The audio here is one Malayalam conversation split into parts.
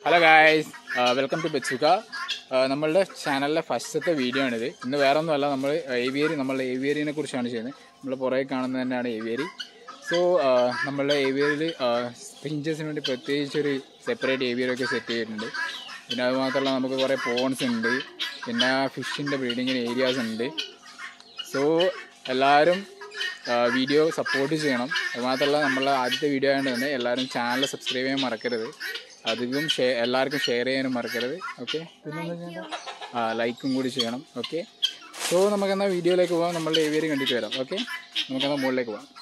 ഹലോ ഗായ്സ് വെൽക്കം ടു ബെച്ചുക നമ്മളുടെ ചാനലിലെ ഫസ്റ്റത്തെ വീഡിയോ ആണിത് ഇന്ന് വേറെ ഒന്നുമല്ല നമ്മൾ ഏവിയറി നമ്മളുടെ ഏവിയറിനെ കുറിച്ചാണ് ചെയ്യുന്നത് നമ്മൾ പുറകെ കാണുന്നത് തന്നെയാണ് ഏവിയറി സോ നമ്മളുടെ ഏവിയറിൽ സ്പിഞ്ചസിന് വേണ്ടി പ്രത്യേകിച്ച് ഒരു സെപ്പറേറ്റ് ഏവിയറി ഒക്കെ സെറ്റ് ചെയ്തിട്ടുണ്ട് പിന്നെ അത് മാത്രമല്ല നമുക്ക് കുറേ പോൺസ് ഉണ്ട് പിന്നെ ഫിഷിൻ്റെ ബ്രീഡിങ്ങിന് ഏരിയാസ് ഉണ്ട് സോ എല്ലാവരും വീഡിയോ സപ്പോർട്ട് ചെയ്യണം അതുമാത്രമല്ല നമ്മളെ ആദ്യത്തെ വീഡിയോ ആയതുകൊണ്ട് തന്നെ എല്ലാവരും ചാനൽ സബ്സ്ക്രൈബ് ചെയ്യാൻ മറക്കരുത് അധികം ഷെയർ എല്ലാവർക്കും ഷെയർ ചെയ്യാനും മറക്കരുത് ഓക്കെ പിന്നെ ആ ലൈക്കും കൂടി ചെയ്യണം ഓക്കെ സോ നമുക്കെന്നാൽ വീഡിയോയിലേക്ക് പോകാം നമ്മളുടെ ഏവിയറി കണ്ടിട്ട് വരാം ഓക്കെ നമുക്കെന്നാൽ മുകളിലേക്ക് പോകാം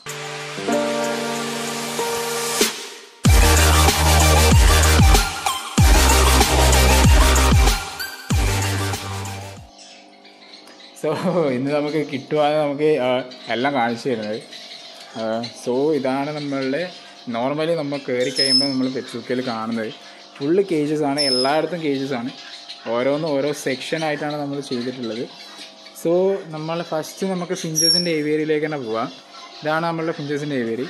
സോ ഇന്ന് നമുക്ക് കിട്ടുവാതെ നമുക്ക് ആ, എല്ലാം കാണിച്ചു തരുന്നത് സോ ഇതാണ് നമ്മളുടെ നോർമലി നമ്മൾ കയറി കഴിയുമ്പോൾ നമ്മൾ പെറ്റ്സുക്കയിൽ കാണുന്നത് ഫുള്ള് കേജസ് ആണ് എല്ലായിടത്തും കേജസ് ആണ് ഓരോന്നും ഓരോ സെക്ഷൻ ആയിട്ടാണ് നമ്മൾ ചെയ്തിട്ടുള്ളത് സോ നമ്മൾ ഫസ്റ്റ് നമുക്ക് ഫിഞ്ചസിൻ്റെ ഏവിയറിയിലേക്ക് തന്നെ പോവാം ഇതാണ് നമ്മളുടെ ഫിഞ്ചസിൻ്റെ ഏവിയറി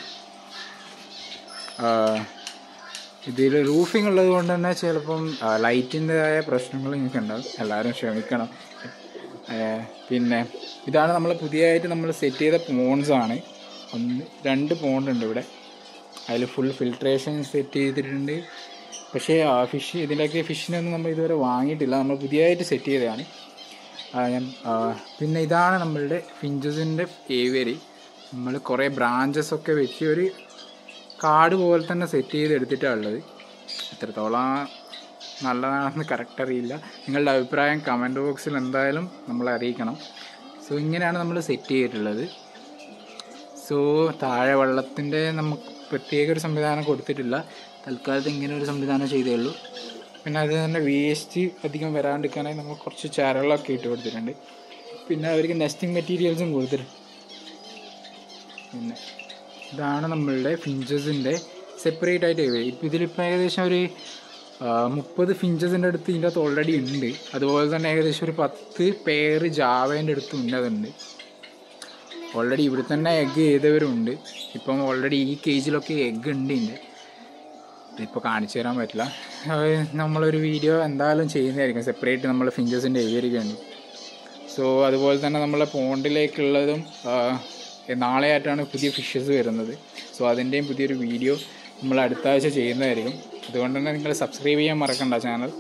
ഇതിൽ റൂഫിംഗ് ഉള്ളത് കൊണ്ട് തന്നെ ചിലപ്പം ലൈറ്റിൻ്റെതായ പ്രശ്നങ്ങൾ നിങ്ങൾക്ക് ഉണ്ടാവും എല്ലാവരും ക്ഷമിക്കണം ആ, പിന്നെ ഇതാണ് നമ്മൾ പുതിയതായിട്ട് നമ്മൾ സെറ്റ് ചെയ്ത പോൺസ് ആണ് ഒന്ന് രണ്ട് പോണ്ട് ഉണ്ട് ഇവിടെ അതിൽ ഫുൾ ഫിൽട്രേഷൻ സെറ്റ് ചെയ്തിട്ടുണ്ട് പക്ഷേ ആ ഫിഷ് ഇതിലേക്ക് ഫിഷിനൊന്നും നമ്മൾ ഇതുവരെ വാങ്ങിയിട്ടില്ല നമ്മൾ പുതിയതായിട്ട് സെറ്റ് ചെയ്തതാണ് ആ, ഞാൻ ആ, പിന്നെ ഇതാണ് നമ്മളുടെ ഫിഞ്ചസിൻ്റെ ഏവിയറി നമ്മൾ കുറേ ബ്രാഞ്ചസ് ഒക്കെ വെച്ച് ഒരു കാട് പോലെ തന്നെ സെറ്റ് ചെയ്ത് എടുത്തിട്ടാണ് ഉള്ളത് എത്രത്തോളം നല്ലതാണെന്ന് കറക്റ്റ് അറിയില്ല നിങ്ങളുടെ അഭിപ്രായം കമൻറ്റ് ബോക്സിൽ എന്തായാലും നമ്മളെ അറിയിക്കണം സോ ഇങ്ങനെയാണ് നമ്മൾ സെറ്റ് ചെയ്തിട്ടുള്ളത് സോ താഴെ വെള്ളത്തിൻ്റെ നമുക്ക് പ്രത്യേക ഒരു സംവിധാനം കൊടുത്തിട്ടില്ല തൽക്കാലത്ത് ഇങ്ങനെ ഒരു സംവിധാനം ചെയ്തേ ഉള്ളൂ പിന്നെ അത് തന്നെ വേസ്റ്റ് അധികം വരാണ്ടിരിക്കാനായി നമ്മൾ കുറച്ച് ചരളൊക്കെ ഇട്ട് കൊടുത്തിട്ടുണ്ട് പിന്നെ അവർക്ക് നെസ്റ്റിംഗ് മെറ്റീരിയൽസും കൊടുത്തിട്ടുണ്ട് പിന്നെ ഇതാണ് നമ്മളുടെ ഫിഞ്ചസിൻ്റെ സെപ്പറേറ്റ് ആയിട്ട് ഇപ്പം ഇതിലിപ്പോൾ ഏകദേശം ഒരു മുപ്പത് ഫിഞ്ചസിൻ്റെ അടുത്ത് ഇതിൻ്റെ അകത്ത് ഓൾറെഡി ഉണ്ട് അതുപോലെ തന്നെ ഏകദേശം ഒരു പത്ത് പേര് ജാവേൻ്റെ അടുത്ത് ഉന്നതുണ്ട് ഓൾറെഡി ഇവിടെ തന്നെ എഗ്ഗ് ചെയ്തവരുണ്ട് ഇപ്പം ഓൾറെഡി ഈ കേജിലൊക്കെ എഗ്ഗ് ഉണ്ട് ഇതിൻ്റെ ഇതിപ്പോൾ കാണിച്ചു തരാൻ പറ്റില്ല അത് നമ്മളൊരു വീഡിയോ എന്തായാലും ചെയ്യുന്നതായിരിക്കും സെപ്പറേറ്റ് നമ്മൾ ഫിഞ്ചസിൻ്റെ ഏരിയയ്ക്കുണ്ട് സോ അതുപോലെ തന്നെ നമ്മളെ പോണ്ടിലേക്കുള്ളതും ആ, നാളെയായിട്ടാണ് പുതിയ ഫിഷസ് വരുന്നത് സോ അതിൻ്റെയും പുതിയൊരു വീഡിയോ നമ്മൾ അടുത്ത ആഴ്ച ചെയ്യുന്നതായിരിക്കും അതുകൊണ്ട് തന്നെ നിങ്ങൾ സബ്സ്ക്രൈബ് ചെയ്യാൻ മറക്കണ്ട ചാനൽ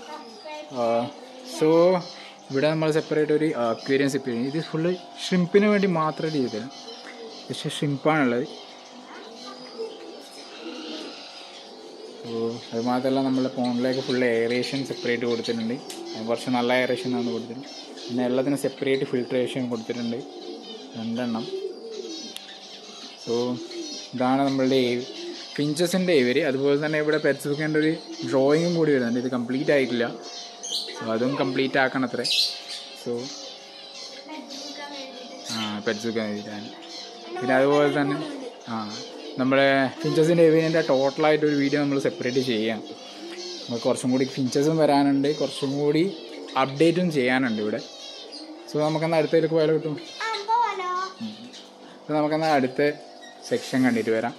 സോ ഇവിടെ നമ്മൾ സെപ്പറേറ്റ് ഒരു അക്വേരിയം സെറ്റ് ചെയ്യും ഇത് ഫുള്ള് ഷ്രിമ്പിന് വേണ്ടി മാത്രം ചെയ്തത് പക്ഷേ ഷ്രിമ്പാണുള്ളത് സോ അത് മാത്രമല്ല നമ്മളെ ഫോണിലേക്ക് ഫുൾ എയറേഷൻ സെപ്പറേറ്റ് കൊടുത്തിട്ടുണ്ട് അത് കുറച്ച് നല്ല എയറേഷൻ ആണ് കൊടുത്തിട്ടുണ്ട് പിന്നെ എല്ലാത്തിനും സെപ്പറേറ്റ് ഫിൽട്രേഷൻ കൊടുത്തിട്ടുണ്ട് രണ്ടെണ്ണം സോ ഇതാണ് നമ്മളുടെ ഫിഞ്ചസിൻ്റെ ഇവർ അതുപോലെ തന്നെ ഇവിടെ പെറ്റ്സ് വെക്കേണ്ട ഒരു ഡ്രോയിങ്ങും കൂടി വരുന്നുണ്ട് ഇത് കംപ്ലീറ്റ് ആയിട്ടില്ല സോ അതും കംപ്ലീറ്റ് ആക്കണം അത്രേ സോ ആ പെറ്റ്സ് വെക്കാൻ വേണ്ടിയിട്ടാണ് പിന്നെ അതുപോലെ തന്നെ ആ നമ്മുടെ ഫിഞ്ചസിൻ്റെ എവിൻ്റെ ടോട്ടലായിട്ട് ഒരു വീഡിയോ നമ്മൾ സെപ്പറേറ്റ് ചെയ്യാം നമുക്ക് കുറച്ചും കൂടി ഫിഞ്ചസും വരാനുണ്ട് കുറച്ചും കൂടി അപ്ഡേറ്റും ചെയ്യാനുണ്ട് ഇവിടെ സോ നമുക്കെന്നാൽ അടുത്തതിലേക്ക് പോയാലോ കിട്ടും അപ്പോൾ നമുക്കെന്നാൽ അടുത്ത സെക്ഷൻ കണ്ടിട്ട് വരാം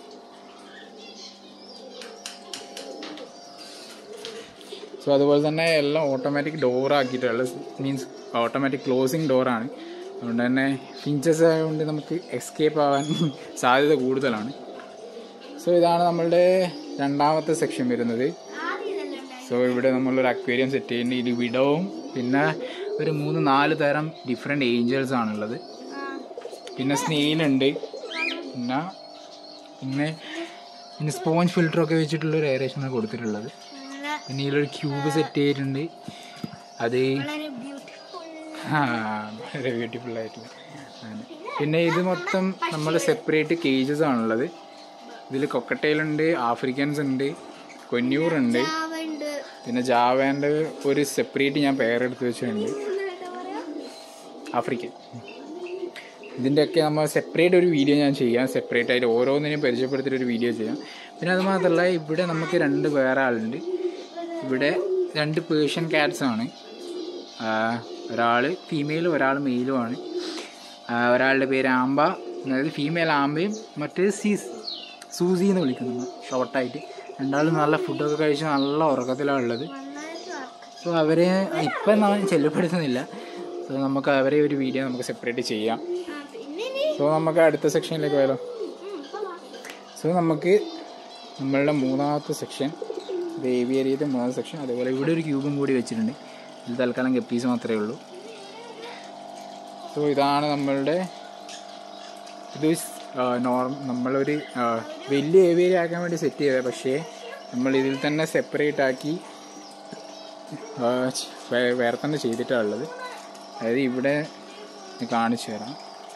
സോ അതുപോലെ തന്നെ എല്ലാം ഓട്ടോമാറ്റിക് ഡോർ ആക്കിയിട്ടുള്ള മീൻസ് ഓട്ടോമാറ്റിക് ക്ലോസിങ് ഡോറാണ് അതുകൊണ്ട് തന്നെ ഫിഞ്ചസ് ആയതുകൊണ്ട് നമുക്ക് എസ്കേപ്പ് ആവാൻ സാധ്യത കൂടുതലാണ് സോ ഇതാണ് നമ്മളുടെ രണ്ടാമത്തെ സെക്ഷൻ വരുന്നത് സോ ഇവിടെ നമ്മളൊരു അക്വേരിയം സെറ്റ് ചെയ്യുന്നുണ്ട് ഇത് വിടവും പിന്നെ ഒരു മൂന്ന് നാല് തരം ഡിഫറെൻറ്റ് ഏഞ്ചൽസ് ആണുള്ളത് പിന്നെ സ്നെയിലുണ്ട് പിന്നെ പിന്നെ പിന്നെ സ്പോഞ്ച് ഫിൽറ്ററൊക്കെ വെച്ചിട്ടുള്ള ഒരു എയറേഷനാണ് കൊടുത്തിട്ടുള്ളത് പിന്നെ ഇതിലൊരു ക്യൂബ് സെറ്റ് ചെയ്തിട്ടുണ്ട് അത് ആ വളരെ ബ്യൂട്ടിഫുൾ ആയിട്ടുള്ള ആണ്. പിന്നെ ഇത് മൊത്തം നമ്മൾ സെപ്പറേറ്റ് കേജസ് ആണുള്ളത് ഇതിൽ കൊക്കട്ടയിലുണ്ട് ആഫ്രിക്കൻസ് ഉണ്ട് കൊന്നൂറുണ്ട് പിന്നെ ജാവേൻ്റെ ഒരു സെപ്പറേറ്റ് ഞാൻ പേരെടുത്ത് വെച്ചിട്ടുണ്ട് ആഫ്രിക്കൻ ഇതിൻ്റെയൊക്കെ നമ്മൾ സെപ്പറേറ്റ് ഒരു വീഡിയോ ഞാൻ ചെയ്യാം സെപ്പറേറ്റ് ആയിട്ട് ഓരോന്നിനെയും പരിചയപ്പെടുത്തിയിട്ട് ഒരു വീഡിയോ ചെയ്യാം പിന്നെ അത് മാത്രമല്ല ഇവിടെ നമുക്ക് രണ്ട് വേറെ ആളുണ്ട് ഇവിടെ രണ്ട് പേർഷ്യൻ ക്യാറ്റ്സ് ആണ് ഒരാൾ ഫീമെയിലും ഒരാൾ മെയിലുമാണ് ഒരാളുടെ പേര് ആമ്പ അതായത് ഫീമെയിൽ ആമ്പയും മറ്റേത് സീസ് സൂസി എന്ന് വിളിക്കുന്നു ഷോർട്ടായിട്ട് രണ്ടാളും നല്ല ഫുഡൊക്കെ കഴിച്ച് നല്ല ഉറക്കത്തിലാണ് ഉള്ളത് നന്നായിട്ട് വർക്ക് സോ അവരെ ഇപ്പം നമ്മൾ ചെല്ലപ്പെടുത്തുന്നില്ല സോ നമുക്ക് അവരെ ഒരു വീഡിയോ നമുക്ക് സെപ്പറേറ്റ് ചെയ്യാം ആ പിന്നെ ഇനി സോ നമുക്ക് അടുത്ത സെക്ഷനിലേക്ക് പോയാലോ ഉം, ഇപ്പൊ വാ. സോ നമുക്ക് നമ്മളുടെ മൂന്നാമത്തെ സെക്ഷൻ ദേവിയരിയത്തെ മൂന്നാമത്തെ സെക്ഷൻ അതേപോലെ ഇവിടെ ഒരു ക്യൂബും കൂടി വെച്ചിട്ടുണ്ട് ഇത് തൽക്കാലം ഗപ്പീസ് മാത്രമേ ഉള്ളൂ സോ ഇതാണ് നമ്മളുടെ ഇത് നോർമ നമ്മളൊരു ആ, വലിയ ഏവിയറി ആക്കാൻ വേണ്ടി സെറ്റ് ചെയ്തത് പക്ഷേ നമ്മൾ ഇതിൽ തന്നെ സെപ്പറേറ്റ് ആക്കി ആ, ച്- വേ- വേറെ തന്നെ ചെയ്തിട്ടാണ് ഉള്ളത് അതായത് ഇവിടെ ഞാൻ കാണിച്ചു തരാം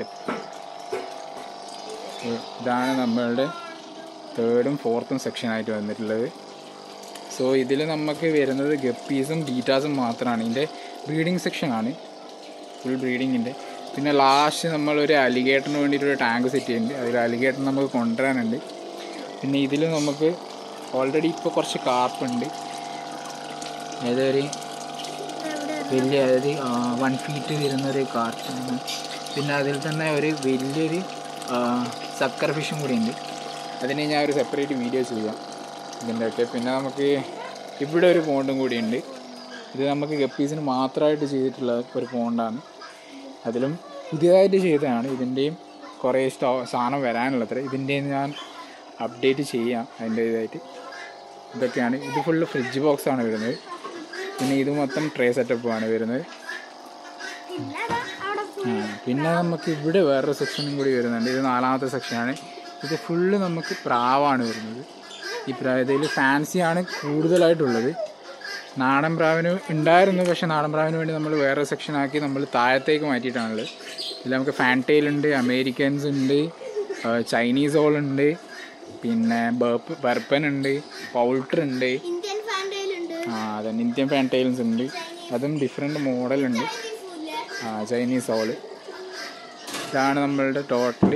ഇതാണ് നമ്മളുടെ തേർഡും ഫോർത്തും സെക്ഷനായിട്ട് വന്നിട്ടുള്ളത് സോ ഇതിൽ നമുക്ക് വരുന്നത് ഗപ്പീസും ഡീറ്റാസും മാത്രമാണ് ഇതിൻ്റെ ബ്രീഡിംഗ് സെക്ഷനാണ് ഫുൾ ബ്രീഡിങ്ങിൻ്റെ പിന്നെ ലാസ്റ്റ് നമ്മളൊരു അലിഗേറ്ററിന് വേണ്ടിയിട്ടൊരു ടാങ്ക് സെറ്റ് ചെയ്യുന്നുണ്ട് അതിൽ അലിഗേറ്റർ നമുക്ക് കൊണ്ടുവരാനുണ്ട് പിന്നെ ഇതിൽ നമുക്ക് ഓൾറെഡി ഇപ്പോൾ കുറച്ച് കാർപ്പുണ്ട് ഏതൊരു എവിടെ വലിയ അതായത് വൺ ഫീറ്റ് വരുന്ന ഒരു കാർട്ടാണ് പിന്നെ അതിൽ തന്നെ ഒരു വലിയൊരു സക്കർ ഫിഷും കൂടി ഉണ്ട് അതിന് ഞാൻ ഒരു സെപ്പറേറ്റ് വീഡിയോ ചെയ്യാം ഇതിൻ്റെ ഒക്കെ പിന്നെ നമുക്ക് ഇവിടെ ഒരു പോണ്ടും കൂടി ഉണ്ട് ഇത് നമുക്ക് ഗപ്പീസിന് മാത്രമായിട്ട് ചെയ്തിട്ടുള്ള ഒരു പോണ്ടാണ് അതിലും പുതിയതായിട്ട് ചെയ്തതാണ് ഇതിൻ്റെയും കുറേ സ്റ്റോ സാധനം വരാനുള്ളത്ര ഇതിൻ്റെയും ഞാൻ അപ്ഡേറ്റ് ചെയ്യാം അതിൻ്റെ ഇതായിട്ട് ഇതൊക്കെയാണ് ഇത് ഫുള്ള് ഫ്രിഡ്ജ് ബോക്സ് ആണ് വരുന്നത് പിന്നെ ഇത് മൊത്തം ട്രേ സെറ്റപ്പാണ് വരുന്നത് പിന്നെ അതാ അവിടെ ആ, പിന്നെ നമുക്ക് ഇവിടെ വേറൊരു സെക്ഷനും കൂടി വരുന്നുണ്ട് ഇത് നാലാമത്തെ സെക്ഷനാണ് ഇത് ഫുള്ള് നമുക്ക് പ്രാവാണ് വരുന്നത് ഈ പ്രായത്തിൽ ഫാൻസിയാണ് കൂടുതലായിട്ടുള്ളത് നാടൻ പ്രാവിന് ഉണ്ടായിരുന്നു പക്ഷെ നാടൻ പ്രാവിന് വേണ്ടി നമ്മൾ വേറെ സെക്ഷനാക്കി നമ്മൾ താഴത്തേക്ക് മാറ്റിയിട്ടാണുള്ളത് ഇതിൽ നമുക്ക് ഫാൻറ്റെയിൽ ഉണ്ട് അമേരിക്കൻസ് ഉണ്ട് ആ, ചൈനീസ് ഓൾ ഉണ്ട് പിന്നെ ബർപ്പ് ബർപ്പൻ ഉണ്ട് പൗൾട്ടർ ഉണ്ട് ഇന്ത്യൻ ഫാൻഡയിലുണ്ട് ആ അതന്നെ ഇന്ത്യൻ ഫാൻറ്റെയിൽസ് ഉണ്ട് അതും ഡിഫറെൻറ്റ് മോഡലുണ്ട് ആ ചൈനീസ് ഓള് ഇതാണ് നമ്മളുടെ ടോട്ടൽ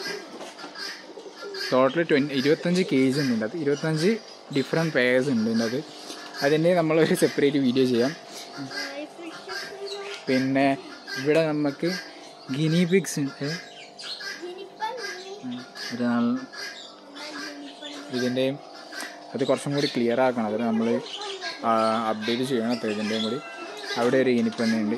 ടോട്ടൽ ട്വൻറ്റി ഇരുപത്തഞ്ച് കേജ് ഉണ്ട് ഇതിൻ്റെ അത് ഇരുപത്തഞ്ച് ഡിഫറെൻറ്റ് പേഴ്സ് ഉണ്ട് ഇതിൻ്റെ അത് അതിൻ്റെ നമ്മളൊരു സെപ്പറേറ്റ് വീഡിയോ ചെയ്യാം പിന്നെ ഇവിടെ നമുക്ക് ഗിനി പിഗ്സ് ഉണ്ട് ഉം. ഒരു നല്ല- ഇതിൻ്റെയും അത് കുറച്ചും കൂടി ക്ലിയർ ആക്കണം അത് നമ്മൾ അപ്ഡേറ്റ് ചെയ്യണം അത്ര ഇതിൻ്റെയും കൂടി അവിടെ ഒരു ഇനിപ്പന്നുണ്ട്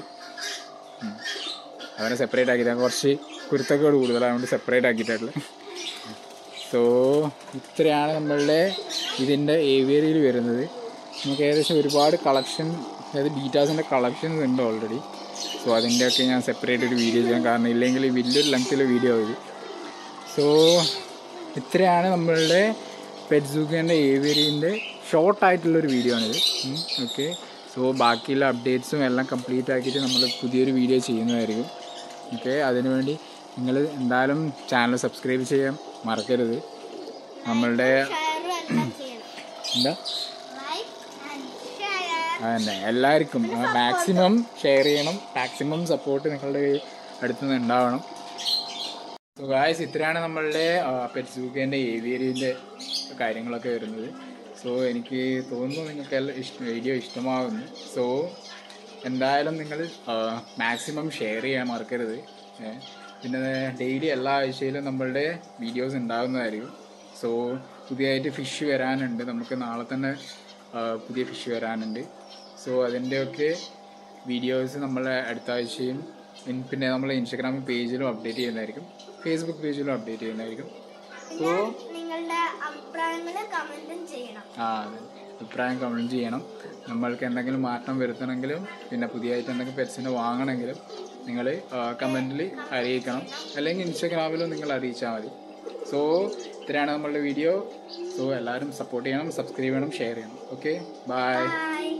അവനെ സെപ്പറേറ്റ് ആക്കിയിട്ട് കുറച്ച് കുരുത്തക്കേട് കൂടുതലായതുകൊണ്ട് സെപ്പറേറ്റ് ആക്കിയിട്ടുള്ളത് സോ ഇത്രയാണ് നമ്മളുടെ ഇതിൻ്റെ ഏവിയറിയിൽ വരുന്നത് നമുക്ക് ഏകദേശം ഒരുപാട് കളക്ഷൻ അതായത് ബീറ്റാസിൻ്റെ കളക്ഷൻസ് ഉണ്ട് ഓൾറെഡി സോ അതിൻ്റെയൊക്കെ ഞാൻ സെപ്പറേറ്റ് ഒരു വീഡിയോ ചെയ്യാം കാരണം ഇല്ലെങ്കിൽ വലിയൊരു ലെങ്ത്തിലെ വീഡിയോ ഇത് സോ ഇത്രയാണ് നമ്മളുടെ പെറ്റ്സൂക്കിൻ്റെ ഏവിയറിൻ്റെ ഷോർട്ടായിട്ടുള്ളൊരു വീഡിയോ ആണിത് ഓക്കെ സോ ബാക്കിയുള്ള അപ്ഡേറ്റ്സും എല്ലാം കംപ്ലീറ്റ് ആക്കിയിട്ട് നമ്മൾ പുതിയൊരു വീഡിയോ ചെയ്യുന്നതായിരിക്കും ഓക്കെ അതിനുവേണ്ടി നിങ്ങൾ എന്തായാലും ചാനൽ സബ്സ്ക്രൈബ് ചെയ്യാൻ മറക്കരുത് നമ്മളുടെ ഷെയറും എല്ലാം ചെയ്യണം എന്താ ലൈക്ക് ആൻഡ് ഷെയർ അതന്നെ എല്ലാവർക്കും മാക്സിമം ഷെയർ ചെയ്യണം മാക്സിമം സപ്പോർട്ട് നിങ്ങളുടെ അടുത്ത് നിന്ന് ഉണ്ടാവണം സോ ഗായ്സ് ഇത്രയാണ് നമ്മളുടെ പെറ്റ്സൂക്കേൻ്റെ ഏവിയറിൻ്റെ കാര്യങ്ങളൊക്കെ വരുന്നത് സോ എനിക്ക് തോന്നുന്നു നിങ്ങൾക്ക് എല്ലാം ഇഷ്ട വീഡിയോ ഇഷ്ടമാകുന്നു സോ എന്തായാലും നിങ്ങൾ മാക്സിമം ഷെയർ ചെയ്യാൻ മറക്കരുത് ഏ, പിന്നെ ഡെയിലി എല്ലാ ആഴ്ചയിലും നമ്മളുടെ വീഡിയോസ് ഉണ്ടാകുന്നതായിരിക്കും സോ പുതിയതായിട്ട് ഫിഷ് വരാനുണ്ട് നമുക്ക് നാളെ തന്നെ ആ, പുതിയ ഫിഷ് വരാനുണ്ട് സോ അതിൻ്റെയൊക്കെ വീഡിയോസ് നമ്മൾ അടുത്ത ആഴ്ചയും ഇൻ- പിന്നെ നമ്മൾ ഇൻസ്റ്റാഗ്രാം പേജിലും അപ്ഡേറ്റ് ചെയ്യുന്നതായിരിക്കും ഫേസ്ബുക്ക് പേജിലും അപ്ഡേറ്റ് ചെയ്യുന്നതായിരിക്കും സോ നിങ്ങളുടെ അഭിപ്രായങ്ങൾ കമന്റും ചെയ്യണം ആ അതെ അഭിപ്രായം കമൻറ്റ് ചെയ്യണം നമ്മൾക്ക് എന്തെങ്കിലും മാറ്റം വരുത്തണമെങ്കിലും പിന്നെ പുതിയതായിട്ട് എന്തെങ്കിലും പെറ്റ്സിനെ വാങ്ങണമെങ്കിലും നിങ്ങൾ കമൻറ്റിൽ അറിയിക്കണം അല്ലെങ്കിൽ ഇൻസ്റ്റാഗ്രാമിലും നിങ്ങൾ അറിയിച്ചാൽ മതി സോ ഇത്രയാണ് നമ്മളുടെ വീഡിയോ സോ എല്ലാവരും സപ്പോർട്ട് ചെയ്യണം സബ്സ്ക്രൈബ് ചെയ്യണം ഷെയർ ചെയ്യണം ഓക്കെ ബൈ ബൈ